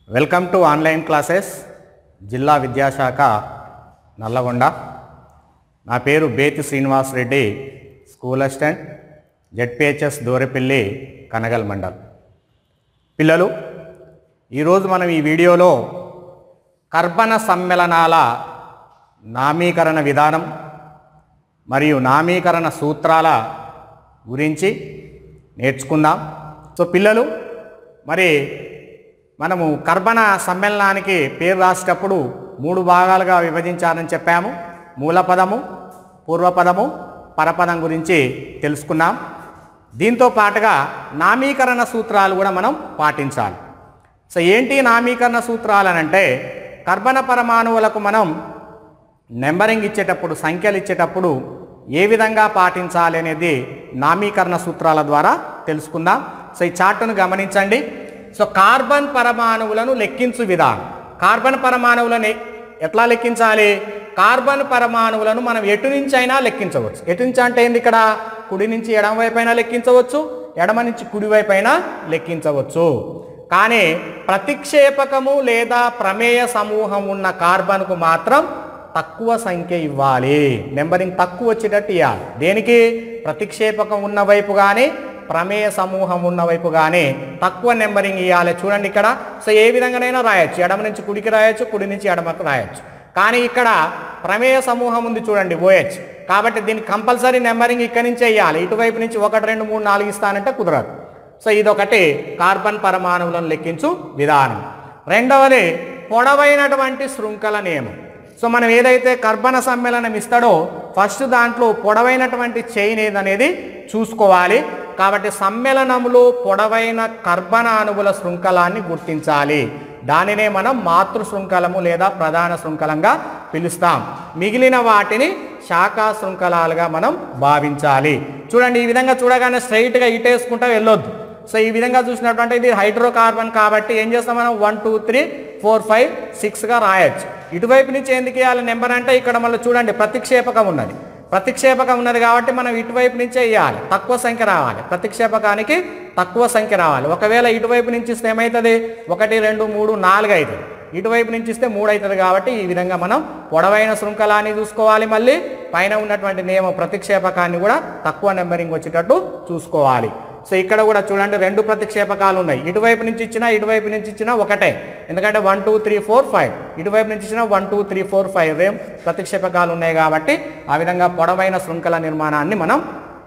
welcome to online classes జిల్లా విద్యాశాఖ నల్లగొండ నా పేరు Bethi Srinivas Reddy school assistant ZPHS Durapalli Kanagal mandal పిల్లలు ఈరోజు మనం ఈ వీడియోలో కర్బన సమ్మేళనాల నామీకరణ విధానం మరియు నామీకరణ సూత్రాల గురించి నేర్చుకుందాం సో పిల్లలు మరి మనము కర్బన సమ్మేళనానికి పేరు రాసేటప్పుడు మూడు భాగాలుగా విభజించాలని చెప్పాము మూలపదము పూర్వపదము పరపదం గురించి తెలుసుకున్నాం దీంతో పాటుగా నామీకరణ సూత్రాలు కూడా మనం పాటించాలి సో ఏంటి నామీకరణ సూత్రాలు అని అంటే కర్బన పరమాణువులకు మనం నెంబరింగ్ ఇచ్చేటప్పుడు సంఖ్యలు ఇచ్చేటప్పుడు ఏ విధంగా పాటించాలి అనేది నామీకరణ సూత్రాల ద్వారా తెలుసుకుందాం సో ఈ చార్టును గమనించండి సో కార్బన్ పరమాణువులను లెక్కించు విధానం కార్బన్ పరమాణువులను ఎట్లా లెక్కించాలి కార్బన్ పరమాణువులను మనం ఎటు నుంచి అయినా లెక్కించవచ్చు ఎటు నుంచి అంటే ఏంది ఇక్కడ కుడి నుంచి ఎడమ వైపు అయినా లెక్కించవచ్చు ఎడమ నుంచి కుడి వైపు అయినా లెక్కించవచ్చు కానీ ప్రతిక్షేపకము లేదా ప్రమేయ సమూహం ఉన్న కార్బన్కు మాత్రం తక్కువ సంఖ్య ఇవ్వాలి నెంబరింగ్ తక్కువ వచ్చేటట్టు ఇవ్వాలి దేనికి ప్రతిక్షేపకం ఉన్న వైపు కానీ ప్రమేయ సమూహం ఉన్న వైపు కానీ తక్కువ నెంబరింగ్ ఇవ్వాలి చూడండి ఇక్కడ సో ఏ విధంగానైనా రాయొచ్చు ఎడమ నుంచి కుడికి రాయొచ్చు కుడి నుంచి ఎడమకు రాయొచ్చు కానీ ఇక్కడ ప్రమేయ సమూహం ఉంది చూడండి ఓహెచ్ కాబట్టి దీనికి కంపల్సరీ నెంబరింగ్ ఇక్కడి నుంచే ఇవ్వాలి ఇటువైపు నుంచి ఒకటి రెండు మూడు నాలుగు ఇస్తానంటే కుదరదు సో ఇదొకటి కార్బన్ పరమాణువులను లెక్కించు విధానం రెండవది పొడవైనటువంటి శృంఖల నియమం సో మనం ఏదైతే కర్బన సమ్మేళనం ఇస్తాడో ఫస్ట్ దాంట్లో పొడవైనటువంటి చైన్ ఏదనేది చూసుకోవాలి కాబట్టి సమ్మేళనంలో పొడవైన కర్బన అణువుల శృంఖలాన్ని గుర్తించాలి దానినే మనం మాతృ శృంఖలము లేదా ప్రధాన శృంఖలంగా పిలుస్తాం మిగిలిన వాటిని శాఖా శృంఖలాలుగా మనం భావించాలి చూడండి ఈ విధంగా చూడగానే స్ట్రైట్గా ఇటేసుకుంటా వెళ్ళొద్దు సో ఈ విధంగా చూసినటువంటి ఇది హైడ్రోకార్బన్ కాబట్టి ఏం చేస్తాం మనం one two three four five సిక్స్గా రాయొచ్చు ఇటువైపు నుంచి ఎందుకు ఇవ్వాలి నెంబర్ అంటే ఇక్కడ మళ్ళీ చూడండి ప్రతిక్షేపకం ఉన్నది ప్రతిక్షేపకం ఉన్నది కాబట్టి మనం ఇటువైపు నుంచే ఇవ్వాలి తక్కువ సంఖ్య రావాలి ప్రతిక్షేపకానికి తక్కువ సంఖ్య రావాలి ఒకవేళ ఇటువైపు నుంచి ఇస్తే ఏమవుతుంది ఒకటి రెండు మూడు నాలుగు అవుతుంది ఇటువైపు నుంచి ఇస్తే మూడు అవుతుంది కాబట్టి ఈ విధంగా మనం పొడవైన శృంఖలాన్ని చూసుకోవాలి మళ్ళీ పైన ఉన్నటువంటి నియమం ప్రతిక్షేపకాన్ని కూడా తక్కువ నెంబరింగ్ వచ్చేటట్టు చూసుకోవాలి సో ఇక్కడ కూడా చూడండి రెండు ప్రతిక్షేపకాలు ఉన్నాయి ఇటువైపు నుంచి ఇచ్చినా ఇటువైపు నుంచి ఇచ్చినా ఒకటే ఎందుకంటే one two three four five ఇటువైపు నుంచి ఇచ్చినా one two three four five రేం ప్రతిక్షేపకాలు ఉన్నాయి కాబట్టి ఆ విధంగా పొడవైన శృంఖల నిర్మాణాన్ని మనం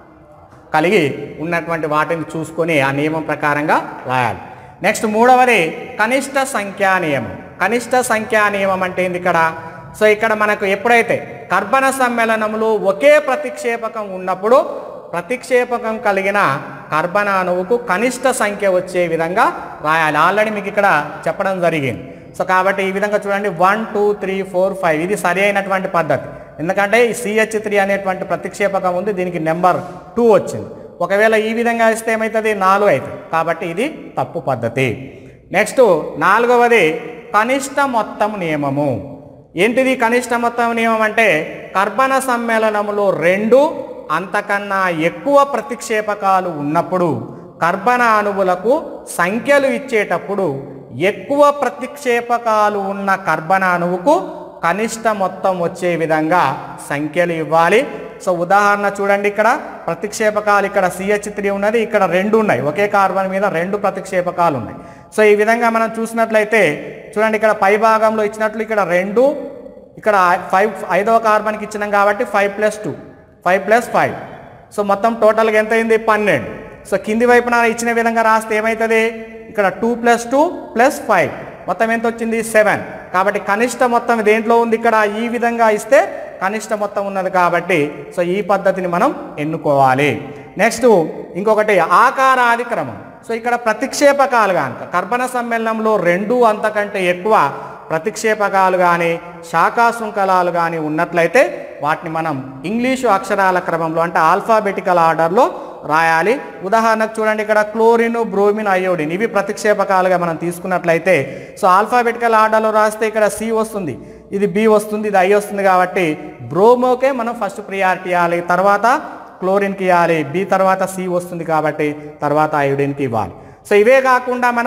కలిగి ఉన్నటువంటి వాటిని చూసుకొని ఆ నియమం ప్రకారంగా రాయాలి నెక్స్ట్ మూడవది కనిష్ట సంఖ్యా నియమం కనిష్ట సంఖ్యా నియమం అంటే ఏంది ఇక్కడ సో ఇక్కడ మనకు ఎప్పుడైతే కర్బన సమ్మేళనంలో ఒకే ప్రతిక్షేపకం ఉన్నప్పుడు ప్రతిక్షేపకం కలిగిన కర్బన అణువుకు కనిష్ట సంఖ్య వచ్చే విధంగా రాయాలి ఆల్రెడీ మీకు ఇక్కడ చెప్పడం జరిగింది సో కాబట్టి ఈ విధంగా చూడండి one two three four five ఇది సరి అయినటువంటి పద్ధతి ఎందుకంటే ఈ సిహెచ్ త్రీ అనేటువంటి ప్రతిక్షేపకం ఉంది దీనికి నెంబర్ టూ వచ్చింది ఒకవేళ ఈ విధంగా ఇస్తే ఏమవుతుంది నాలుగు అవుతుంది కాబట్టి ఇది తప్పు పద్ధతి నెక్స్ట్ నాలుగవది కనిష్ట మొత్తం నియమము ఏంటిది కనిష్ట మొత్తం నియమం అంటే కర్బన సమ్మేళనములో రెండు అంతకన్నా ఎక్కువ ప్రతిక్షేపకాలు ఉన్నప్పుడు కర్బన అణువులకు సంఖ్యలు ఇచ్చేటప్పుడు ఎక్కువ ప్రతిక్షేపకాలు ఉన్న కర్బన అణువుకు కనిష్ట మొత్తం వచ్చే విధంగా సంఖ్యలు ఇవ్వాలి సో ఉదాహరణ చూడండి ఇక్కడ ప్రతిక్షేపకాలు ఇక్కడ సిహెచ్ త్రీ ఉన్నది ఇక్కడ రెండు ఉన్నాయి ఒకే కార్బన్ మీద రెండు ప్రతిక్షేపకాలు ఉన్నాయి సో ఈ విధంగా మనం చూసినట్లయితే చూడండి ఇక్కడ పై భాగంలో ఇచ్చినట్లు ఇక్కడ రెండు ఇక్కడ ఫైవ్ ఐదవ కార్బన్కి ఇచ్చినాం కాబట్టి five plus two five plus five so మొత్తం టోటల్గా ఎంత అయింది పన్నెండు సో కింది వైపున ఇచ్చిన విధంగా రాస్తే ఏమవుతుంది ఇక్కడ two plus two plus five మొత్తం ఎంత వచ్చింది సెవెన్ కాబట్టి కనిష్ట మొత్తం దేంట్లో ఉంది ఇక్కడ ఈ విధంగా ఇస్తే కనిష్ట మొత్తం ఉన్నది కాబట్టి సో ఈ పద్ధతిని మనం ఎన్నుకోవాలి నెక్స్ట్ ఇంకొకటి ఆకారాది క్రమం సో ఇక్కడ ప్రతిక్షేపకాలు కనుక కర్బన సమ్మేళనంలో రెండు అంతకంటే ఎక్కువ ప్రతిక్షేపకాలు కానీ శాఖా శృంఖలాలు కానీ ఉన్నట్లయితే వాటిని మనం ఇంగ్లీషు అక్షరాల క్రమంలో అంటే ఆల్ఫాబెటికల్ ఆర్డర్లో రాయాలి ఉదాహరణకు చూడండి ఇక్కడ క్లోరిన్ బ్రోమిన్ అయోడిన్ ఇవి ప్రతిక్షేపకాలుగా మనం తీసుకున్నట్లయితే సో ఆల్ఫాబెటికల్ ఆర్డర్లో రాస్తే ఇక్కడ సి వస్తుంది ఇది బి వస్తుంది ఇది ఐ వస్తుంది కాబట్టి బ్రోమోకే మనం ఫస్ట్ ప్రియారిటీ ఇవ్వాలి తర్వాత క్లోరిన్కి ఇవ్వాలి బి తర్వాత సి వస్తుంది కాబట్టి తర్వాత అయోడిన్కి ఇవ్వాలి సో ఇవే కాకుండా మనం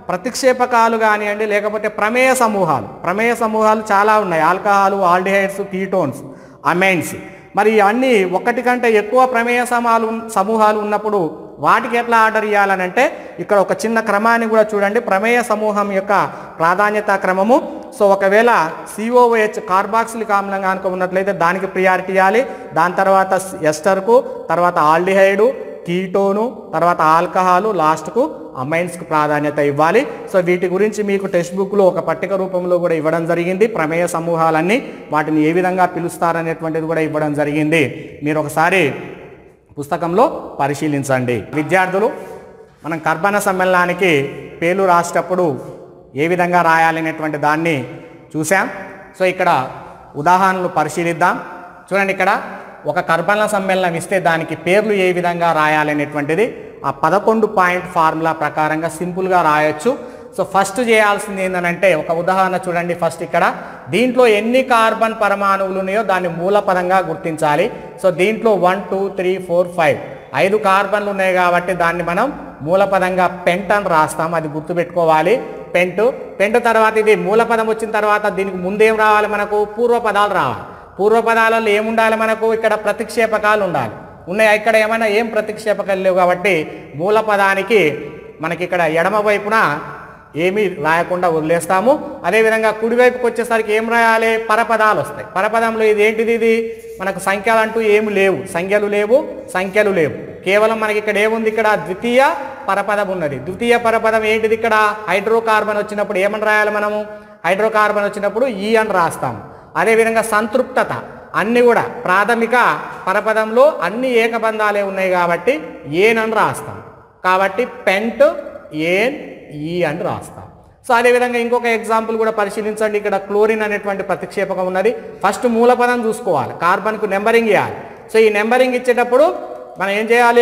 ప్రతిక్షేపకాలు కానివ్వండి లేకపోతే ప్రమేయ సమూహాలు ప్రమేయ సమూహాలు చాలా ఉన్నాయి ఆల్కహాలు ఆల్డిహైడ్స్ కీటోన్స్ అమైన్స్ మరి అన్నీ ఒకటి కంటే ఎక్కువ ప్రమేయ సమాలు సమూహాలు ఉన్నప్పుడు వాటికి ఎట్లా ఆర్డర్ ఇవ్వాలనంటే ఇక్కడ ఒక చిన్న క్రమాన్ని కూడా చూడండి ప్రమేయ సమూహం యొక్క ప్రాధాన్యత క్రమము సో ఒకవేళ సిఓహెచ్ కార్బాక్సిలిక్ ఆమ్లం కనుక ఉన్నట్లయితే దానికి ప్రియారిటీ ఇవ్వాలి దాని తర్వాత ఎస్టర్కు తర్వాత ఆల్డిహైడు కీటోను తర్వాత ఆల్కహాలు లాస్ట్కు అమైన్స్కు ప్రాధాన్యత ఇవ్వాలి సో వీటి గురించి మీకు టెక్స్ట్ బుక్లో ఒక పట్టిక రూపంలో కూడా ఇవ్వడం జరిగింది ప్రమేయ సమూహాలన్నీ వాటిని ఏ విధంగా పిలుస్తారనేటువంటిది కూడా ఇవ్వడం జరిగింది మీరు ఒకసారి పుస్తకంలో పరిశీలించండి విద్యార్థులు మనం కర్బన సమ్మేళనానికి పేర్లు రాసేటప్పుడు ఏ విధంగా రాయాలనేటువంటి దాన్ని చూసాం సో ఇక్కడ ఉదాహరణలు పరిశీలిద్దాం చూడండి ఇక్కడ ఒక కర్బన సమ్మేళనం ఇస్తే దానికి పేర్లు ఏ విధంగా రాయాలనేటువంటిది ఆ పదకొండు పాయింట్ ఫార్ములా ప్రకారంగా సింపుల్గా రాయొచ్చు సో ఫస్ట్ చేయాల్సింది ఏంటంటే ఒక ఉదాహరణ చూడండి ఫస్ట్ ఇక్కడ దీంట్లో ఎన్ని కార్బన్ పరమాణువులు ఉన్నాయో దాన్ని మూలపదంగా గుర్తించాలి సో దీంట్లో one two three four five ఐదు కార్బన్లు ఉన్నాయి కాబట్టి దాన్ని మనం మూలపదంగా పెంట్ అని రాస్తాం అది గుర్తుపెట్టుకోవాలి పెంటు పెంటు తర్వాత ఇది మూలపదం వచ్చిన తర్వాత దీనికి ముందేం రావాలి మనకు పూర్వపదాలు రావాలి పూర్వపదాలలో ఏముండాలి మనకు ఇక్కడ ప్రతిక్షేపకాలు ఉండాలి ఉన్నాయి ఇక్కడ ఏమైనా ఏం ప్రతిక్షేపకాలు లేవు కాబట్టి మూలపదానికి మనకి ఇక్కడ ఎడమ వైపున ఏమీ రాయకుండా వదిలేస్తాము అదేవిధంగా కుడివైపుకి వచ్చేసరికి ఏం రాయాలి పరపదాలు వస్తాయి పరపదంలో ఇది ఏంటిది ఇది మనకు సంఖ్యలు అంటూ ఏమి లేవు సంఖ్యలు లేవు సంఖ్యలు లేవు కేవలం మనకి ఇక్కడ ఏముంది ఇక్కడ ద్వితీయ పరపదం ఉన్నది ద్వితీయ పరపదం ఏంటిది ఇక్కడ హైడ్రోకార్బన్ వచ్చినప్పుడు ఏమని రాయాలి మనము హైడ్రోకార్బన్ వచ్చినప్పుడు ఈ అని రాస్తాము అదేవిధంగా సంతృప్తత అన్ని కూడా ప్రాథమిక పరపదంలో అన్ని ఏకబంధాలే ఉన్నాయి కాబట్టి ఏనని రాస్తాం కాబట్టి పెంట్ ఏన్ ఈ అని రాస్తాం సో అదేవిధంగా ఇంకొక ఎగ్జాంపుల్ కూడా పరిశీలించండి ఇక్కడ క్లోరిన్ అనేటువంటి ప్రతిక్షేపకం ఉన్నది ఫస్ట్ మూలపదం చూసుకోవాలి కార్బన్కు నెంబరింగ్ ఇవ్వాలి సో ఈ నెంబరింగ్ ఇచ్చేటప్పుడు మనం ఏం చేయాలి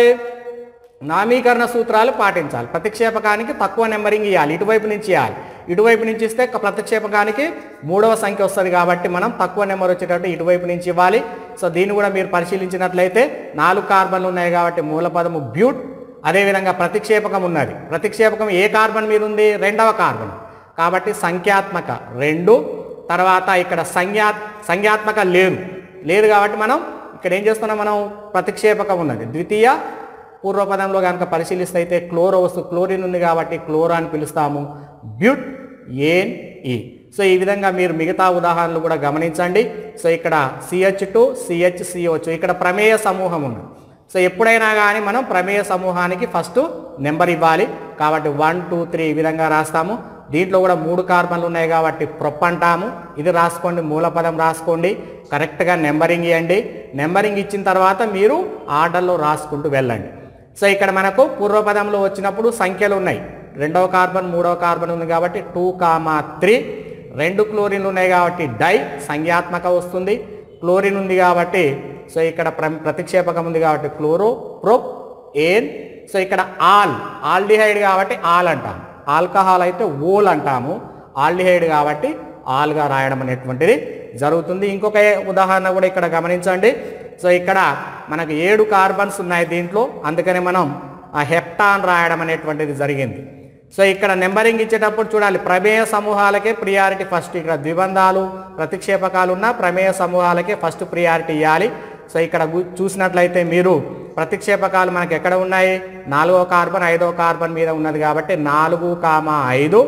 నామీకరణ సూత్రాలు పాటించాలి ప్రతిక్షేపకానికి తక్కువ నెంబరింగ్ ఇవ్వాలి ఇటువైపు నుంచి ఇవ్వాలి ఇటువైపు నుంచి ఇస్తే క- ప్రతిక్షేపకానికి మూడవ సంఖ్య వస్తుంది కాబట్టి మనం తక్కువ నెంబర్ వచ్చేటట్టు ఇటువైపు నుంచి ఇవ్వాలి సో దీన్ని కూడా మీరు పరిశీలించినట్లయితే నాలుగు కార్బన్లు ఉన్నాయి కాబట్టి మూలపదము బ్యూట్ అదేవిధంగా ప్రతిక్షేపకం ఉన్నది ప్రతిక్షేపకం ఏ కార్బన్ మీద ఉంది రెండవ కార్బన్ కాబట్టి సంఖ్యాత్మక రెండు తర్వాత ఇక్కడ సంజ్ఞా సంఖ్యాత్మక లేదు లేదు కాబట్టి మనం ఇక్కడ ఏం చేస్తున్నాం మనం ప్రతిక్షేపకం ఉన్నది ద్వితీయ పూర్వపదంలో కనుక పరిశీలిస్తే అయితే క్లోరో వస్తు క్లోరిన్ ఉంది కాబట్టి క్లోరో అని పిలుస్తాము బ్యూట్ ఏన్ ఈ సో ఈ విధంగా మీరు మిగతా ఉదాహరణలు కూడా గమనించండి సో ఇక్కడ సిహెచ్ టు సిహెచ్ సిఓచ్ ఇక్కడ ప్రమేయ సమూహం ఉంది సో ఎప్పుడైనా కానీ మనం ప్రమేయ సమూహానికి ఫస్ట్ నెంబర్ ఇవ్వాలి కాబట్టి వన్ టూ త్రీ ఈ విధంగా రాస్తాము దీంట్లో కూడా మూడు కార్బన్లు ఉన్నాయి కాబట్టి ప్రొప్ అంటాము ఇది రాసుకోండి మూలపదం రాసుకోండి కరెక్ట్గా నెంబరింగ్ ఇవ్వండి నెంబరింగ్ ఇచ్చిన తర్వాత మీరు ఆర్డర్లో రాసుకుంటూ వెళ్ళండి సో ఇక్కడ మనకు పూర్వపదంలో వచ్చినప్పుడు సంఖ్యలు ఉన్నాయి రెండవ కార్బన్ మూడవ కార్బన్ ఉంది కాబట్టి టూ కామా త్రీ రెండు క్లోరిన్లు ఉన్నాయి కాబట్టి డై సంఖ్యాత్మక వస్తుంది క్లోరిన్ ఉంది కాబట్టి సో ఇక్కడ ప్ర- ప్రతిక్షేపకం ఉంది కాబట్టి క్లోరో ప్రొప్ ఏన్ సో ఇక్కడ ఆల్ ఆల్డిహైడ్ కాబట్టి ఆల్ అంటాం ఆల్కహాల్ అయితే ఓల్ అంటాము ఆల్డిహైడ్ కాబట్టి ఆల్గా రాయడం అనేటువంటిది జరుగుతుంది ఇంకొక ఉదాహరణ కూడా ఇక్కడ గమనించండి సో ఇక్కడ మనకు ఏడు కార్బన్స్ ఉన్నాయి దీంట్లో అందుకని మనం ఆ హెప్టాన్ రాయడం అనేటువంటిది జరిగింది సో ఇక్కడ నెంబరింగ్ ఇచ్చేటప్పుడు చూడాలి ప్రమేయ సమూహాలకే ప్రియారిటీ ఫస్ట్ ఇక్కడ ద్విబంధాలు ప్రతిక్షేపకాలు ఉన్న ప్రమేయ సమూహాలకే ఫస్ట్ ప్రియారిటీ ఇవ్వాలి సో ఇక్కడ గు- చూసినట్లయితే మీరు ప్రతిక్షేపకాలు మనకి ఎక్కడ ఉన్నాయి నాలుగో కార్బన్ ఐదో కార్బన్ మీద ఉన్నది కాబట్టి నాలుగు కామా ఐదు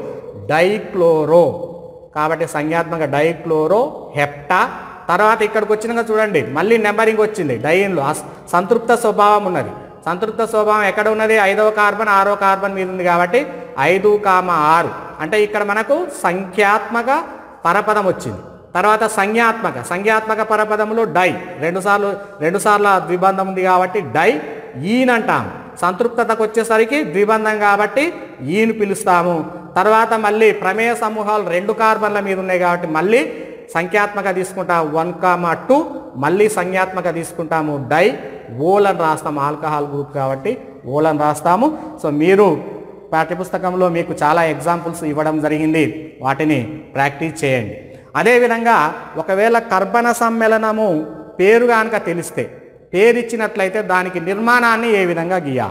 డైక్లోరో కాబట్టి సంఖ్యాత్మక డైక్లోరో హెప్టా తర్వాత ఇక్కడికి వచ్చినాక చూడండి మళ్ళీ నెంబరింగ్ వచ్చింది డైన్లో అస్- సంతృప్త స్వభావం ఉన్నది సంతృప్త స్వభావం ఎక్కడ ఉన్నది ఐదవ కార్బన్ ఆరో కార్బన్ మీద ఉంది కాబట్టి ఐదు కామ ఆరు అంటే ఇక్కడ మనకు సంఖ్యాత్మక పరపదం వచ్చింది తర్వాత సంజ్ఞాత్మక సంజ్ఞాత్మక పరపదంలో డై రెండు సార్లు రెండు సార్ల ద్విబంధం ఉంది కాబట్టి డై ఈన్ అంటాం సంతృప్తతకు వచ్చేసరికి ద్విబంధం కాబట్టి ఈను పిలుస్తాము తర్వాత మళ్ళీ ప్రమేయ సమూహాలు రెండు కార్బన్ల మీద ఉన్నాయి కాబట్టి మళ్ళీ సంఖ్యాత్మక తీసుకుంటాం వన్ కామా టూ మళ్ళీ సంజ్ఞాత్మక తీసుకుంటాము డై ఓల్ అని రాస్తాం ఆల్కహాల్ గ్రూప్ కాబట్టి ఓల్ అని రాస్తాము సో మీరు పాఠ్యపుస్తకంలో మీకు చాలా ఎగ్జాంపుల్స్ ఇవ్వడం జరిగింది వాటిని ప్రాక్టీస్ చేయండి అదేవిధంగా ఒకవేళ కర్బన సమ్మేళనము పేరు కనుక తెలిస్తే పేరు ఇచ్చినట్లయితే దానికి నిర్మాణాన్ని ఏ విధంగా గీయాలి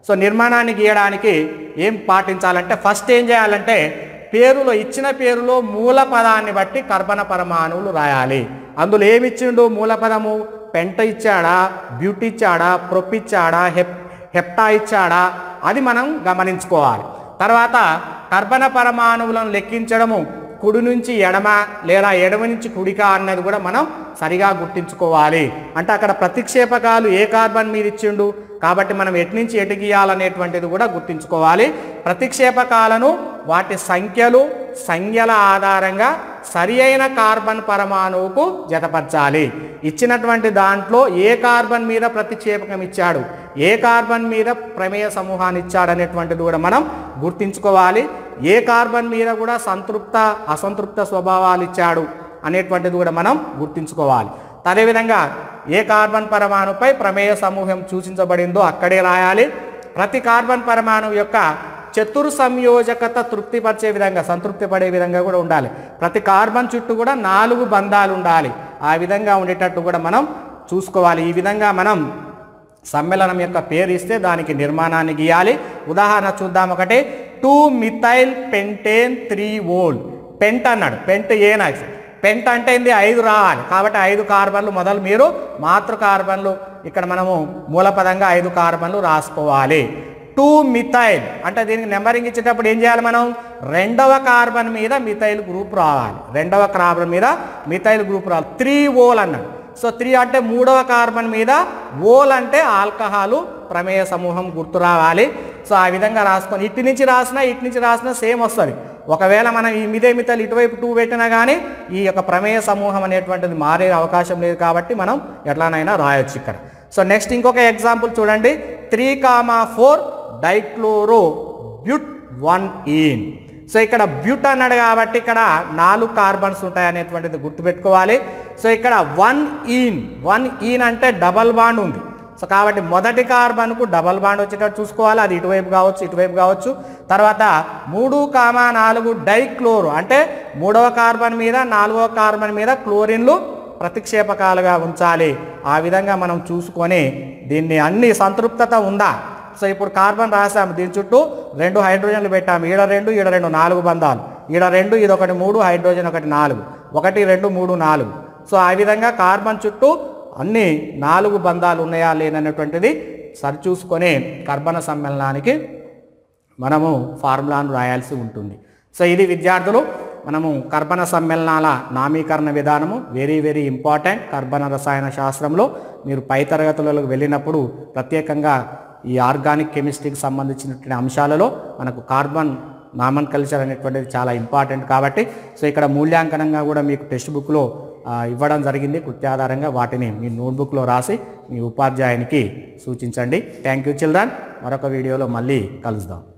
సో నిర్మాణాన్ని గీయడానికి ఏం పాటించాలంటే ఫస్ట్ ఏం చేయాలంటే పేరులో ఇచ్చిన పేరులో మూల పదాన్ని బట్టి కర్బన పరమాణువులు రాయాలి అందులో ఏమి ఇచ్చిండు మూల పదము పెంట ఇచ్చాడా బ్యూటీ ఇచ్చాడా ప్రొప్ ఇచ్చాడా హెప్ హెప్టా ఇచ్చాడా అది మనం గమనించుకోవాలి తర్వాత కర్బన పరమాణువులను లెక్కించడము కుడి నుంచి ఎడమ లేదా ఎడమ నుంచి కుడికా అన్నది కూడా మనం సరిగా గుర్తించుకోవాలి అంటే అక్కడ ప్రతిక్షేపకాలు ఏ కార్బన్ మీద ఇచ్చిండు కాబట్టి మనం ఎటు నుంచి ఎటు గీయాలనేటువంటిది కూడా గుర్తించుకోవాలి ప్రతిక్షేపకాలను వాటి సంఖ్యలు సంఖ్యల ఆధారంగా సరి అయిన కార్బన్ పరమాణువుకు జతపరచాలి ఇచ్చినటువంటి దాంట్లో ఏ కార్బన్ మీద ప్రతిక్షేపకం ఇచ్చాడు ఏ కార్బన్ మీద ప్రమేయ సమూహాన్ని ఇచ్చాడు అనేటువంటిది కూడా మనం గుర్తించుకోవాలి ఏ కార్బన్ మీద కూడా సంతృప్త అసంతృప్త స్వభావాలు ఇచ్చాడు అనేటువంటిది కూడా మనం గుర్తించుకోవాలి అదేవిధంగా ఏ కార్బన్ పరమాణుపై ప్రమేయ సమూహం సూచించబడిందో అక్కడే రాయాలి ప్రతి కార్బన్ పరమాణువు యొక్క చతుర్ సంయోజకత తృప్తిపరిచే విధంగా సంతృప్తి పడే విధంగా కూడా ఉండాలి ప్రతి కార్బన్ చుట్టూ కూడా నాలుగు బంధాలు ఉండాలి ఆ విధంగా ఉండేటట్టు కూడా మనం చూసుకోవాలి ఈ విధంగా మనం సమ్మేళనం యొక్క పేరు ఇస్తే దానికి నిర్మాణాన్ని గీయాలి ఉదాహరణ చూద్దాం ఒకటి two methyl pentane three ol pent అన్నాడు పెంట్ ఏనాక్స్ పెంట్ అంటే ఏంది ఐదు రావాలి కాబట్టి ఐదు కార్బన్లు మొదలు మీరు మాతృ కార్బన్లు ఇక్కడ మనము మూలపదంగా ఐదు కార్బన్లు రాసుకోవాలి టూ మిథైల్ అంటే దీనికి నెంబరింగ్ ఇచ్చేటప్పుడు ఏం చేయాలి మనం రెండవ కార్బన్ మీద మిథైల్ గ్రూప్ రావాలి రెండవ కార్బన్ మీద మిథైల్ గ్రూప్ రావాలి త్రీ ఓల్ అన్నాడు సో త్రీ అంటే మూడవ కార్బన్ మీద ఓల్ అంటే ఆల్కహాలు ప్రమేయ సమూహం గుర్తు రావాలి సో ఆ విధంగా రాసుకొని ఇటు నుంచి రాసినా ఇటు నుంచి రాసినా సేమ్ వస్తుంది ఒకవేళ మనం ఈ మిదే మితలు ఇటువైపు టూ పెట్టినా కానీ ఈ యొక్క ప్రమేయ సమూహం అనేటువంటిది మారే అవకాశం లేదు కాబట్టి మనం ఎట్లానైనా రాయొచ్చు ఇక్కడ సో నెక్స్ట్ ఇంకొక ఎగ్జాంపుల్ చూడండి three comma four dichloro but one ene so ఇక్కడ బ్యూట్ అన్నాడు కాబట్టి ఇక్కడ నాలుగు కార్బన్స్ ఉంటాయి అనేటువంటిది గుర్తుపెట్టుకోవాలి సో ఇక్కడ వన్ ఈన్ వన్ ఈన్ అంటే డబల్ బాండ్ ఉంది సో కాబట్టి మొదటి కార్బన్కు డబల్ బాండ్ వచ్చేటట్టు చూసుకోవాలి అది ఇటువైపు కావచ్చు ఇటువైపు కావచ్చు తర్వాత మూడు కామా నాలుగు డైక్లోరు అంటే మూడవ కార్బన్ మీద నాలుగవ కార్బన్ మీద క్లోరిన్లు ప్రతిక్షేపకాలుగా ఉంచాలి ఆ విధంగా మనం చూసుకొని దీన్ని అన్ని సంతృప్తత ఉందా సో ఇప్పుడు కార్బన్ రాసాము దీని చుట్టూ రెండు హైడ్రోజన్లు పెట్టాము ఈడ రెండు ఈడ రెండు నాలుగు బంధాలు ఈడ రెండు ఇది ఒకటి మూడు హైడ్రోజన్ ఒకటి నాలుగు ఒకటి రెండు మూడు నాలుగు సో ఆ విధంగా కార్బన్ చుట్టూ అన్ని నాలుగు బంధాలు ఉన్నాయా లేనటువంటిది సరిచూసుకొని కర్బన సమ్మేళనానికి మనము ఫార్ములాను రాయాల్సి ఉంటుంది సో ఇది విద్యార్థులు మనము కర్బన సమ్మేళనాల నామీకరణ విధానము వెరీ వెరీ ఇంపార్టెంట్ కర్బన రసాయన శాస్త్రంలో మీరు పై తరగతులకు వెళ్ళినప్పుడు ప్రత్యేకంగా ఈ ఆర్గానిక్ కెమిస్ట్రీకి సంబంధించినటువంటి అంశాలలో మనకు కార్బన్ నామన్ కల్చర్ అనేటువంటిది చాలా ఇంపార్టెంట్ కాబట్టి సో ఇక్కడ మూల్యాంకనంగా కూడా మీకు టెక్స్ట్ బుక్లో ఆ, ఇవ్వడం జరిగింది కృత్యాధారంగా వాటిని మీ నోట్బుక్లో రాసి మీ ఉపాధ్యాయునికి సూచించండి థ్యాంక్ యూ చిల్డ్రన్ మరొక వీడియోలో మళ్ళీ కలుద్దాం